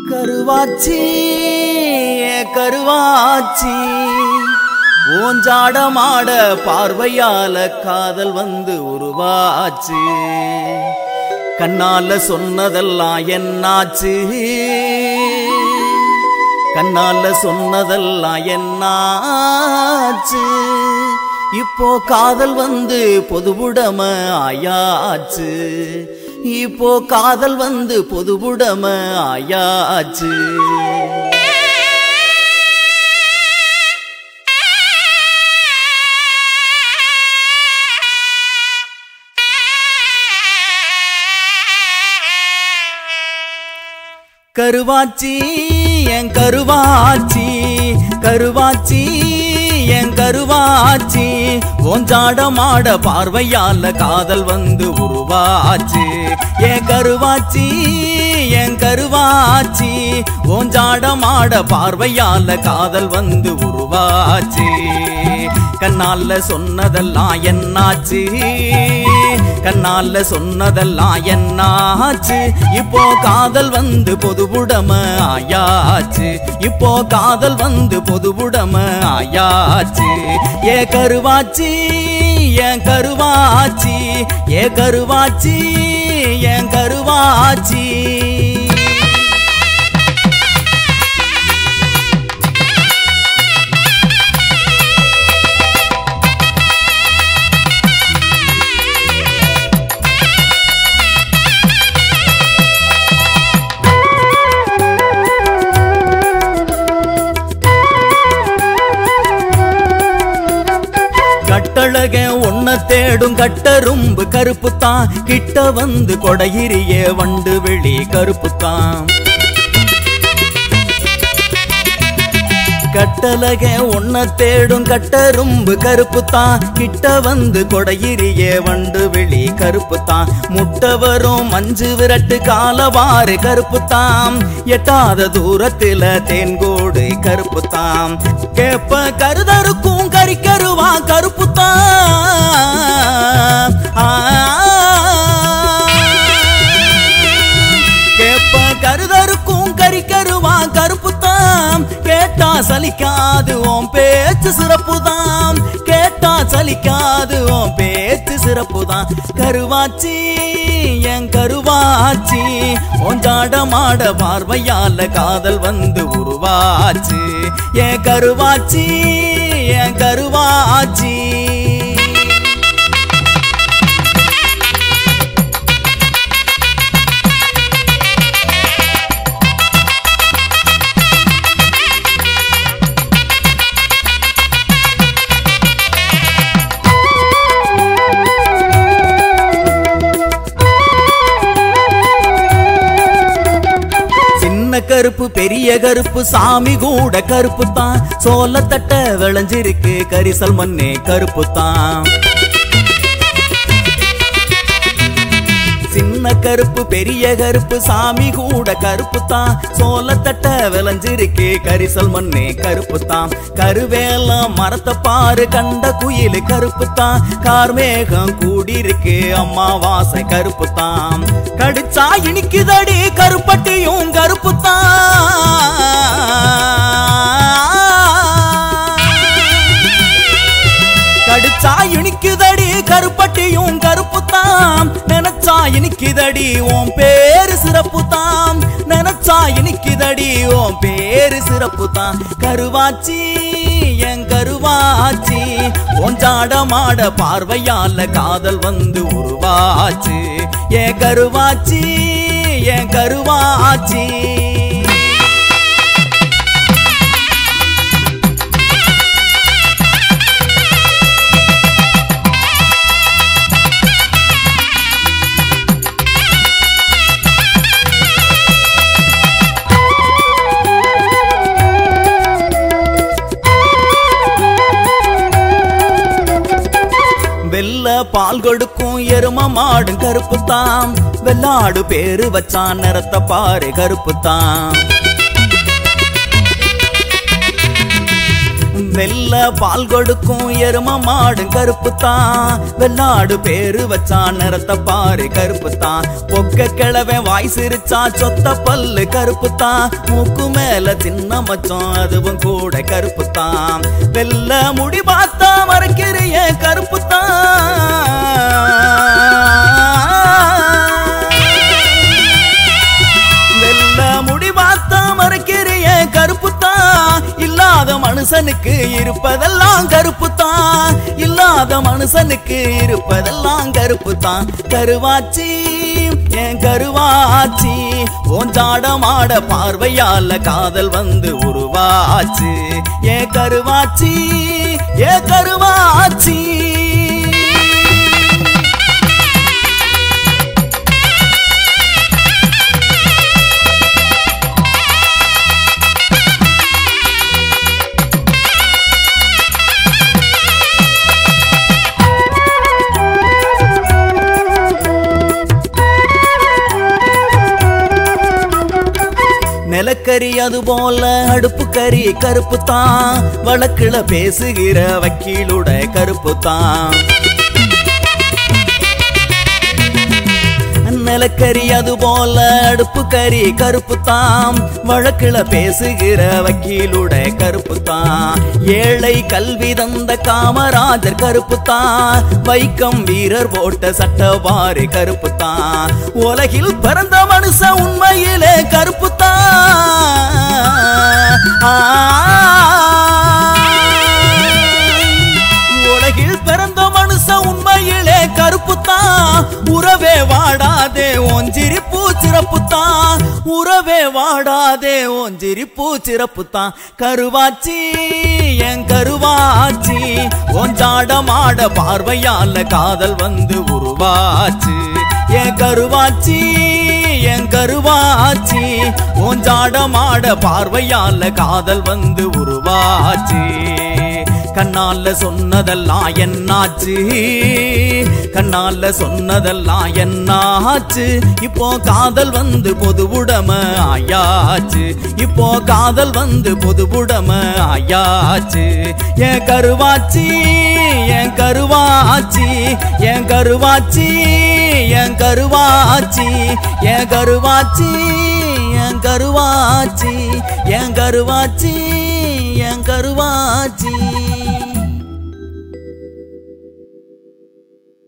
கருவாச்சி ஏ கருவாச்சி ஓஞ்சாடமாட பார்வையால காதல் வந்து உருவாச்சு கண்ணால சொன்னதெல்லாம் என்னாச்சு கண்ணால சொன்னதெல்லாம் என்னாச்சு இப்போ காதல் வந்து பொதுவுடம ஆயாச்சு இப்போ காதல் வந்து பொதுவுடம ஆயாச்சு கருவாச்சி என் கருவாச்சி கருவாச்சி என் கருவாச்சி ஓஞ்சாடமாட பார்வையால காதல் வந்து உருவாச்சு என் கருவாச்சி என் கருவாச்சி ஓஞ்சாடமாட பார்வையால காதல் வந்து உருவாச்சு கண்ணால சொன்னதெல்லாம் என்னாச்சு கண்ணால சொன்னதெல்லாம் என்னாச்சு இப்போ காதல் வந்து பொதுவுடம ஆயாச்சு இப்போ காதல் வந்து பொதுவுடம ஆயாச்சு ஏ கருவாச்சி என் கருவாச்சி ஏ கருவாச்சி என் கருவாச்சி கட்டழக ஒன்ன தேடும் கட்டரும்பு கருப்பு தான் கிட்ட வந்து கொடையிறிய வண்டு வெளி கருப்பு தான் கட்டழக ஒன்ன தேடும் கட்டரும்பு கருப்பு தான் கிட்ட வந்து கொடையிறிய வண்டு வெளி கருப்பு தான் முட்டை வரும் மஞ்சு விரட்டு காலவாறு கருப்பு தாம் எட்டாத தூரத்துல தேன்கோடு கருப்பு தாம் கேப்ப கருதருக்கும் கறிக்கருவா கருப்பு தான் கேப்ப கருதருக்கும் கறிக்கருவா கருப்பு தாம் கேட்டா சலிக்காது ஓம் பேச்சு சிறப்பு தாம் கேட்டா சலிக்காது ஓம் பேச்சு சிறப்பு தான் கருவாச்சி என் கருவாச்சி ஒன்றாடமாட பார்வையால காதல் வந்து உருவாச்சு என் கருவாச்சி என் கருவாச்சி சின்ன கருப்பு பெரிய கருப்பு சாமி கூட கருப்பு தான் சோளத்தட்ட விளைஞ்சிருக்கு கரிசல் மண்ணே கருப்பு தான் சின்ன கருப்பு பெரிய கருப்பு சாமி கூட கருப்பு தான் சோளத்தட்ட விளைஞ்சிருக்கு கரிசல் மண்ணே கருப்பு தான் கருவேல மரத்தை பாரு கண்ட குயில் கருப்பு தான் கார்மேகம் கூடியிருக்கு அம்மாவாசை கருப்பு தான் கடிச்சா இனிக்குதடி கருப்பட்டியும் கருப்பு கடிச்சா இனிக்குதடி கருப்பட்டியும் கருப்பு தாம் நினைச்சா இனிக்குதடி உன் பேரு சிறப்பு தாம் நினைச்சா இனிக்குதடி உன் பேரு சிறப்பு தான் கருவாச்சி என் கருவாச்சி ஒன்றாடமாட பார்வையால காதல் வந்து உருவாச்சு என் கருவாச்சி என் கருவாச்சி வெள்ள பால் கொடுக்கும் எரும மாடு கருப்பு தாம் வெள்ளாடு பேரு வச்சான் நிறத்த பாரு கருப்பு தாம் வெள்ள பால் கொடுக்கும் எரும மாடும் கருப்பு தான் வெள்ளாடு பேரு வச்சான் நிறத்த பாரு கருப்பு தான் பொக்க கிழவன் வாய் சிரிச்சா சொத்த பல்லு கருப்பு தான் மூக்கு மேல சின்ன மச்சம் அதுவும் கூட கருப்பு தான் வெள்ள முடி பார்த்தா மறைக்கிறிய கருப்பு வெள்ள முடி பார்த்தா மறைக்கிறிய கருப்பு தான் இல்லாத மனுஷனுக்கு இருப்பதெல்லாம் கருப்பு தான் இல்லாத மனுஷனுக்கு இருப்பதெல்லாம் கருப்பு தான் கருவாச்சி என் கருவாச்சி ஓஞ்சாடமாட பார்வையால காதல் வந்து உருவாச்சு என் கருவாச்சி ஏ கருவாச்சி நிலக்கரி அது போல அடுப்பு கறி கருப்பு தான் வழக்குல பேசுகிற வக்கீலுட கருப்பு தான் நிலக்கரி அது போல அடுப்பு கறி கருப்பு தாம் வழக்குல பேசுகிற வக்கீலுட கருப்பு தான் ஏழை கல்வி தந்த காமராஜர் கருப்பு தான் வைக்கம் வீரர் போட்ட சட்டவாரி கருப்பு தான் உலகில் பிறந்த மனுஷ உண்மையிலே கருப்பு உலகில் பிறந்த மனுஷ உண்மையிலே கருப்பு தான் உறவே வாடாதே ஒஞ்சிரிப்பு சிறப்பு தான் உறவே வாடாதே ஒஞ்சிரிப்பு சிறப்பு தான் கருவாச்சி என் கருவாச்சி ஒஞ்சாடமாட பார்வையால காதல் வந்து உருவாச்சு என் கருவாச்சி என் கருவாச்சி ஒஞ்சாடமாட பார்வையால காதல் வந்து உருவாச்சு கண்ணால சொன்னதெல்லாம் என்னாச்சு கண்ணால சொன்னதெல்லாம் என்னாச்சு இப்போ காதல் வந்து பொது உடம ஆயாச்சு இப்போ காதல் வந்து பொது உடம ஆயாச்சு என் கருவாச்சி என் கருவாச்சி என் கருவாச்சி என் கருவாச்சி என் கருவாச்சி என் கருவாச்சி என் கருவாச்சி என் கருவாச்சி